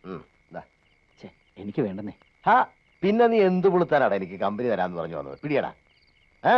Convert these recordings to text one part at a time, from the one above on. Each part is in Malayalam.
ഉം, ദാ. ഛെ, എനിക്ക് വേണ്ടെന്നേ ഹാ പിന്നെ നീ എന്ത് പുളുത്താനാടാ എനിക്ക് കമ്പനി തരാന്ന് പറഞ്ഞു വന്നത് പിടിയടാ ആ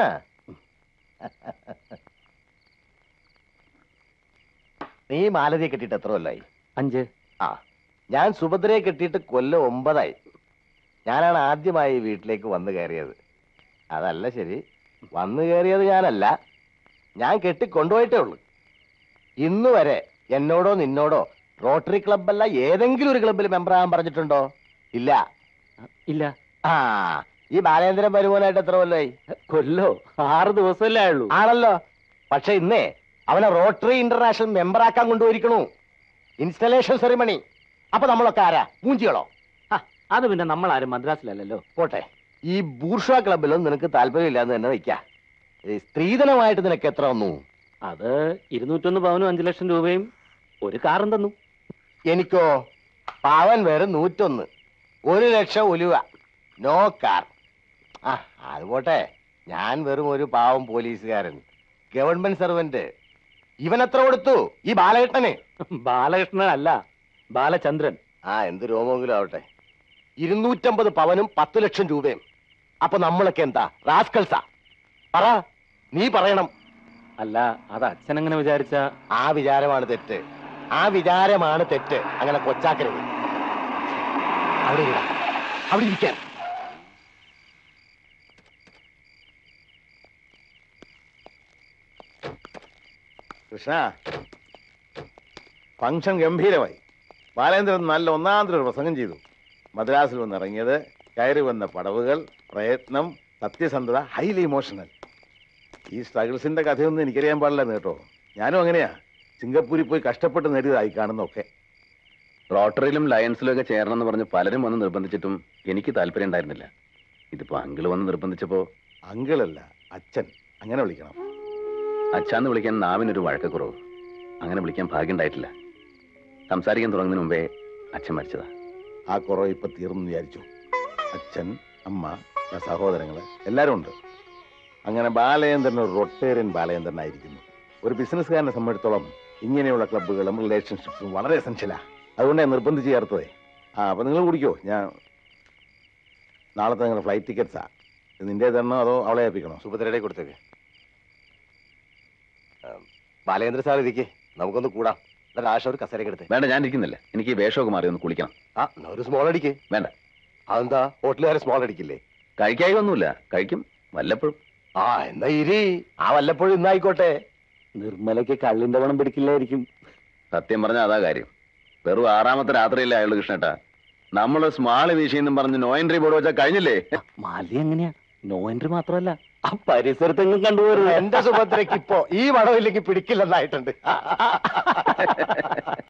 നീ മാലതിയെ കെട്ടിയിട്ട് എത്ര കൊല്ലായി അഞ്ച് ആ ഞാൻ സുഭദ്രയെ കെട്ടിയിട്ട് കൊല്ലം ഒമ്പതായി ഞാനാണ് ആദ്യമായി ഈ വീട്ടിലേക്ക് വന്നു കയറിയത് അതല്ല ശരി വന്നു കയറിയത് ഞാനല്ല ഞാൻ കെട്ടി കൊണ്ടുപോയിട്ടേ ഉള്ളൂ ഇന്ന് വരെ എന്നോടോ നിന്നോടോ റോട്ടറി ക്ലബ്ബല്ല ഏതെങ്കിലും ഒരു ക്ലബ്ബിൽ മെമ്പർ ആകാൻ പറഞ്ഞിട്ടുണ്ടോ ഇല്ല ഇല്ല ആ ഈ ബാലേന്ദ്രൻ വരുവാനായിട്ട് എത്ര കൊല്ലമായി കൊല്ലോ ആറ് ദിവസമല്ലേ ആയുള്ളൂ ആണല്ലോ പക്ഷെ ഇന്നേ അവനെ റോട്ടറി ഇന്റർനാഷണൽ മെമ്പർ ആക്കാൻ കൊണ്ടുപോയിരിക്കണു ഇൻസ്റ്റലേഷൻ സെറിമണി അപ്പൊ നമ്മളൊക്കെ ആരാ മൂഞ്ചികളോ ആ, അത് പിന്നെ നമ്മൾ ആരും മദ്രാസിലല്ലല്ലോ പോട്ടെ ഈ ബൂർഷ ക്ലബിലും നിനക്ക് താല്പര്യമില്ലാന്ന് തന്നെ വയ്ക്കാം ഈ സ്ത്രീധനമായിട്ട് നിനക്ക് എത്ര വന്നു അത് ഇരുന്നൂറ്റൊന്ന് പവനും അഞ്ചു ലക്ഷം രൂപയും ഒരു കാറും തന്നു എനിക്കോ പാവൻ വേറെ നൂറ്റൊന്ന് ഒരു ലക്ഷം ഉലുവ നോ കാർ ആ അത് പോട്ടെ ഞാൻ വെറും ഒരു പാവം പോലീസുകാരൻ ഗവൺമെന്റ് സർവന്റ് ഇവൻ എത്ര കൊടുത്തു ഈ ബാലകൃഷ്ണന് ബാലകൃഷ്ണൻ അല്ല ബാലചന്ദ്രൻ ആ എന്ത് രോമെങ്കിലും ആവട്ടെ ഇരുന്നൂറ്റമ്പത് പവനും പത്ത് ലക്ഷം രൂപയും അപ്പൊ നമ്മളൊക്കെ എന്താ റാസ്കൽസാ പറ നീ പറയണം അല്ല അത് അച്ഛൻ അങ്ങനെ വിചാരിച്ച ആ വിചാരമാണ് തെറ്റ് ആ വിചാരമാണ് തെറ്റ് അങ്ങനെ കൊച്ചാക്കരുത് അവിടെ ഇരുടാ. അവിടെ ഇരിക്കാൻ കൃഷ്ണ ഫംഗ്ഷൻ ഗംഭീരമായി ബാലേന്ദ്രൻ നല്ല ഒന്നാന്തര പ്രസംഗം ചെയ്തു മദ്രാസിൽ വന്ന് ഇറങ്ങിയത് കയറി വന്ന പടവുകൾ പ്രയത്നം സത്യസന്ധത ഹൈലി ഇമോഷണൽ ഈ സ്ട്രഗിൾസിന്റെ കഥയൊന്നും എനിക്കറിയാൻ പാടില്ല കേട്ടോ ഞാനും അങ്ങനെയാ സിംഗപ്പൂരിൽ പോയി കഷ്ടപ്പെട്ട് നേടിയതായി കാണുന്നൊക്കെ റോട്ടറിയിലും ലയൺസിലും ഒക്കെ ചേരണമെന്ന് പറഞ്ഞ് പലരും വന്ന് നിർബന്ധിച്ചിട്ടും എനിക്ക് താല്പര്യം ഉണ്ടായിരുന്നില്ല ഇതിപ്പോ അങ്കിള് വന്ന് നിർബന്ധിച്ചപ്പോ അങ്കിളല്ല അച്ഛൻ അങ്ങനെ വിളിക്കണം അച്ഛാന്ന് വിളിക്കാൻ നാവിനൊരു വഴക്കക്കുറവ് അങ്ങനെ വിളിക്കാൻ ഭാഗ്യം ഉണ്ടായിട്ടില്ല സംസാരിക്കാൻ തുടങ്ങുന്നതിന് മുമ്പേ അച്ഛൻ മരിച്ചതാ ആ കുറവ് ഇപ്പൊ തീർന്നു വിചാരിച്ചു അച്ഛൻ അമ്മ ഞാൻ സഹോദരങ്ങള് എല്ലാരും ഉണ്ട് അങ്ങനെ ബാലചന്ദ്രൻ ഒരു റൊട്ടേറിയൻ ബാലചന്ദ്രനായിരിക്കുന്നു ഒരു ബിസിനസ്സുകാരനെ സംബന്ധിച്ചിടത്തോളം ഇങ്ങനെയുള്ള ക്ലബ്ബുകളും റിലേഷൻഷിപ്സും വളരെ എസെൻഷ്യലാ അതുകൊണ്ട് ഞാൻ നിർബന്ധിച്ച് ചേർത്തതേ ആ അപ്പൊ നിങ്ങൾ കുടിക്കോ ഞാൻ നാളത്തെ നിങ്ങളുടെ ഫ്ലൈറ്റ് ടിക്കറ്റ്സാ ഇത് നിന്റെ തരണോ അതോ അവളെ ഏൽപ്പിക്കണോ സുഭദ്രയുടെ കൊടുത്തേക്ക് ആ, ബാലേന്ദ്ര സാർ ഇരിക്കെ നമുക്കൊന്ന് കൂടാം എന്നിട്ട് ആശ ഒരു കസേരക്ക് എടുത്തേ വേണ്ട ഞാൻ ഇരിക്കുന്നില്ല എനിക്ക് ഈ വേഷമൊക്കെ മാറി ഒന്ന് കുളിക്കണം ആ എന്നാ ഒരു സ്മോൾ അടിക്ക് വേണ്ട അതെന്താ ഹോട്ടലുകാരെ സ്മോൾ അടിക്കില്ലേ കഴിക്കായി ഒന്നുമില്ല കഴിക്കും വല്ലപ്പോഴും ആ എന്നാ ഇരി ആ വല്ലപ്പോഴും ഇന്നായിക്കോട്ടെ നിർമ്മലയ്ക്ക് കള്ളിന്റെ പണം പിടിക്കില്ലായിരിക്കും സത്യം പറഞ്ഞാൽ അതാ കാര്യം വെറും ആറാമത്തെ രാത്രിയല്ലേ അയാൾ കൃഷ്ണേട്ടാ നമ്മള് സ്മാള് വീശിയെന്നും പറഞ്ഞ് നോ എൻട്രി ബോർഡ് വെച്ചാൽ കഴിഞ്ഞില്ലേ മാലി എങ്ങനെയാ നോ എൻട്രി മാത്രമല്ല ആ പരിസരത്തെങ്ങും കണ്ടുപോരുന്നത് എന്റെ സുഭദ്രയ്ക്ക് ഇപ്പോ ഈ മണമില്ലെങ്കിൽ പിടിക്കില്ലെന്നായിട്ടുണ്ട്